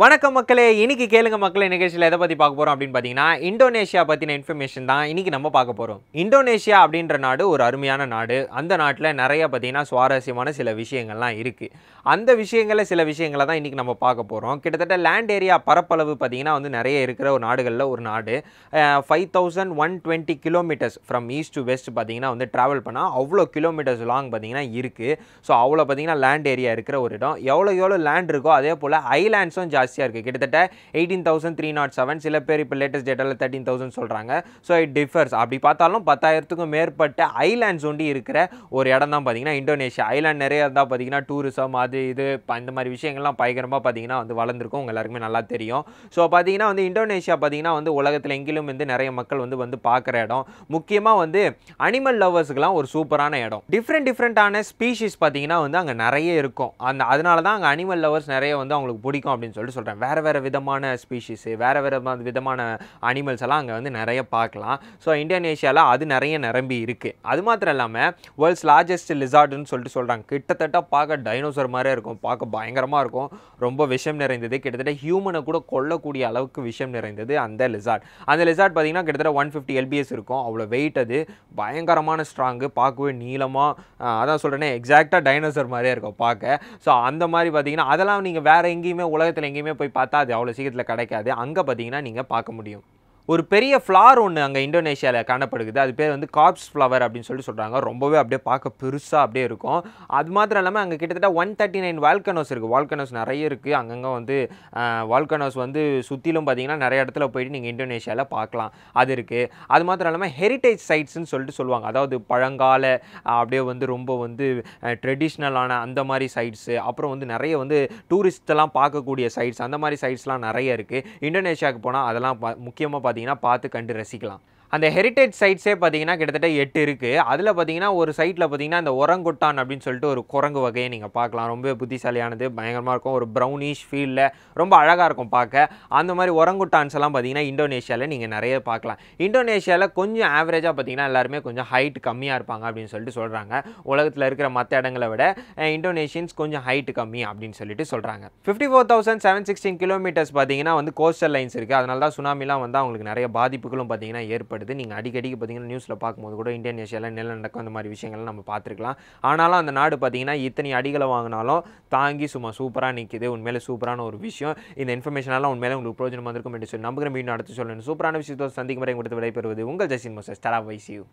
வணக்கம் மக்களே இன்னைக்கு கேளுங்க மக்களே நிகழ்ச்சியில் எதை பற்றி பார்க்க போகிறோம் அப்படின்னு பார்த்தீங்கன்னா இந்தோனேஷியா பற்றின இன்ஃபர்மேஷன் தான் இன்னைக்கு நம்ம பார்க்க போகிறோம் இந்தோனேஷியா அப்படின்ற நாடு ஒரு அருமையான நாடு அந்த நாட்டில் நிறைய பார்த்தீங்கன்னா சுவாரஸ்யமான சில விஷயங்கள்லாம் இருக்குது அந்த விஷயங்களில் சில விஷயங்களை தான் இன்னைக்கு நம்ம பார்க்க போகிறோம் கிட்டத்தட்ட லேண்ட் ஏரியா பரப்பளவு பார்த்தீங்கன்னா வந்து நிறைய இருக்கிற ஒரு நாடுகளில் ஒரு நாடு five thousand one twenty kilometres from east to west பார்த்தீங்கன்னா வந்து ட்ராவல் பண்ணால் அவ்வளோ கிலோமீட்டர்ஸ் லாங் பார்த்தீங்கன்னா இருக்குது ஸோ அவ்வளோ பார்த்தீங்கன்னா லேண்ட் ஏரியா இருக்கிற ஒரு இடம் எவ்வளோ எவ்வளோ லேண்ட் இருக்கோ அதே போல் ஐலாண்ட்ஸும் ஜாஸ்தியாக இருக்குது கிட்டத்தட்ட eighteen thousand three naught seven சில பேர் இப்போ லேட்டஸ்ட் டேட்டாவில் தேர்ட்டீன் தௌசண்ட் சொல்கிறாங்க ஸோ இட் டிஃபர்ஸ் அப்படி பார்த்தாலும் பத்தாயிரத்துக்கும் மேற்பட்ட ஐலாண்ட்ஸ் ஒண்டி இருக்கிற ஒரு இடம் தான் பார்த்தீங்கன்னா இந்தோனேஷியா ஐலாண்ட் நிறைய இருந்தால் பார்த்தீங்கன்னா டூரிசம் அது இது ப- இந்த மாதிரி விஷயங்கள்லாம் பயங்கரமாக பார்த்தீங்கன்னா வந்து வளர்ந்துருக்கும் உங்க எல்லாருக்குமே நல்லா தெரியும் ஸோ பார்த்தீங்கன்னா வந்து இந்தோனேஷியா பார்த்தீங்கன்னா வந்து உலகத்தில் எங்கிலும் வந்து நிறைய மக்கள் வந்து வந்து பார்க்குற இடம் முக்கியமாக வந்து அனிமல் லவர்ஸுக்கெல்லாம் ஒரு சூப்பரான இடம் டிஃப்ரெண்ட் டிஃப்ரெண்ட்டான ஸ்பீஷிஸ் பார்த்தீங்கன்னா வந்து அங்கே நிறைய இருக்கும் அந்த அதனால தான் அங்கே அனிமல் லவர்ஸ் நிறைய வந்து அவங்களுக்கு பிடிக்கும் அப்படின்னு சொல்லிட்டு சொல்கிறேன் வேறு வேறு விதமான ஸ்பீஷிஸு வேறு வேறு விதமான அனிமல்ஸ் எல்லாம் அங்கே வந்து நிறைய பார்க்கலாம் ஸோ இந்தோனேஷியாவில் அது நிறைய நிரம்பி இருக்குது அது மாத்திரம் இல்லாமல் வேர்ல்ட்ஸ் லார்ஜஸ்ட் லிசார்டுன்னு சொல்லிட்டு சொல்கிறாங்க கிட்டத்தட்ட பார்க்க டைனோசர் மாதிரியே இருக்கும் பார்க்க பயங்கரமாக இருக்கும் ரொம்ப விஷம் நிறைந்தது கிட்டத்தட்ட ஹியூமனை கூட கொல்லக்கூடிய அளவுக்கு விஷம் நிறைந்தது அந்த லிசார்ட் அந்த லிசார்ட் பார்த்தீங்கன்னா கிட்டத்தட்ட ஒன் ஃபிஃப்டி எல்பிஎஸ் இருக்கும் அவ்வளோ வெயிட் அது பயங்கரமான ஸ்ட்ராங்கு பார்க்கவே நீளமாக அதான் சொல்கிறேனே எக்ஸாக்டாக டைனோசர் மாதிரியே இருக்கும் பார்க்க ஸோ அந்த மாதிரி பார்த்தீங்கன்னா அதெல்லாம் நீங்கள் வேறு எங்கேயுமே உலகத்தில் எங்கேயுமே போய் பார்த்தா அது அவ்வளோ சீக்கிரத்தில் கிடைக்காது அங்கே பார்த்தீங்கன்னா நீங்கள் பார்க்க முடியும் ஒரு பெரிய ஃப்ளார் ஒன்று அங்கே இந்தோனேஷியாவில் காணப்படுது அது பேர் வந்து கார்ப்ஸ் ஃப்ளவர் அப்படின்னு சொல்லி சொல்கிறாங்க ரொம்பவே அப்படியே பார்க்க பெருசாக அப்படியே இருக்கும் அது மாத்திரம் இல்லாமல் அங்கே கிட்டத்தட்ட ஒன் தேர்ட்டி நைன் வால்கனோஸ் இருக்குது வால்கனோஸ் நிறைய இருக்குது அங்கங்கே வந்து வால்கனோஸ் வந்து சுற்றிலும் பார்த்தீங்கன்னா நிறைய இடத்துல போயிட்டு நீங்கள் இந்தோனேஷியாவில் பார்க்கலாம் அது இருக்குது அது மாத்திரம் இல்லாமல் ஹெரிட்டேஜ் சைட்ஸ்னு சொல்லிட்டு சொல்லுவாங்க அதாவது பழங்கால அஹ், அப்படியே வந்து ரொம்ப வந்து ட்ரெடிஷ்னலான அந்த மாதிரி சைட்ஸு அப்புறம் வந்து நிறைய வந்து டூரிஸ்டெல்லாம் பார்க்கக்கூடிய சைட்ஸ் அந்த மாதிரி சைட்ஸ்லாம் நிறைய இருக்குது இந்தோனேஷியாவுக்கு போனால் அதெல்லாம் பா முக்கியமாக பார்த்தீங்கன்னா பார்த்து கண்டு ரசிக்கலாம் அந்த ஹெரிட்டேஜ் சைட்ஸே பார்த்தீங்கன்னா கிட்டத்தட்ட எட்டு இருக்குது அதில் பார்த்தீங்கன்னா ஒரு சைட்டில் பார்த்தீங்கன்னா இந்த ஒரங்குட்டான் அப்படின்னு சொல்லிட்டு ஒரு குரங்கு வகையை நீங்கள் பார்க்கலாம் ரொம்ப புத்திசாலியானது பயங்கரமாக இருக்கும் ஒரு ப்ரௌனிஷ் ஃபீல்டில் ரொம்ப அழகாக இருக்கும் பார்க்க அந்த மாதிரி ஒரங்குட்டான்ஸ் எல்லாம் பார்த்தீங்கன்னா இந்தோனேஷியாவில் நீங்கள் நிறைய பார்க்கலாம் இந்தோனேஷியாவில் கொஞ்சம் ஆவரேஜாக பார்த்தீங்கன்னா எல்லாருமே கொஞ்சம் ஹைட் கம்மியாக இருப்பாங்க அப்படின்னு சொல்லிட்டு சொல்கிறாங்க உலகத்தில் இருக்கிற மற்ற இடங்களை விட இந்தோனேஷியன்ஸ் கொஞ்சம் ஹைட் கம்மி அப்படின்னு சொல்லிட்டு சொல்கிறாங்க fifty four thousand seven sixteen kilometres பார்த்தீங்கன்னா வந்து கோஸ்டல் லைன்ஸ் இருக்குது அதனால தான் சுனாமிலாம் வந்து அவங்களுக்கு நிறைய பாதிப்புகளும் பார்த்தீங்கன்னா ஏற்படுது நீங்கள் அடிக்கடிக்கு பார்த்தீங்கன்னா நியூஸில் பார்க்கும்போது கூட இந்தோனேஷியாவில் நிலநடுக்கம் அந்த மாதிரி விஷயங்கள்லாம் நம்ம பார்த்துருக்கலாம் ஆனாலும் அந்த நாடு பார்த்தீங்கன்னா இத்தனை அடிகளை வாங்கினாலும் தாங்கி சும்மா சூப்பராக நிற்கிது உண்மையிலே சூப்பரான ஒரு விஷயம் இந்த இன்ஃபர்மேஷனெல்லாம் உண்மையிலே உங்களுக்கு பிரோஜனமாக இருக்கும் என்று சொல்லி நம்புகிற மீண்டும் அடுத்து சொல்லணும் சூப்பரான விஷயத்தோடு சந்திக்கும் வரை கொடுத்து விடைபெறுவது உங்கள் ஜசின் மோசஸ் தலா வைசியூ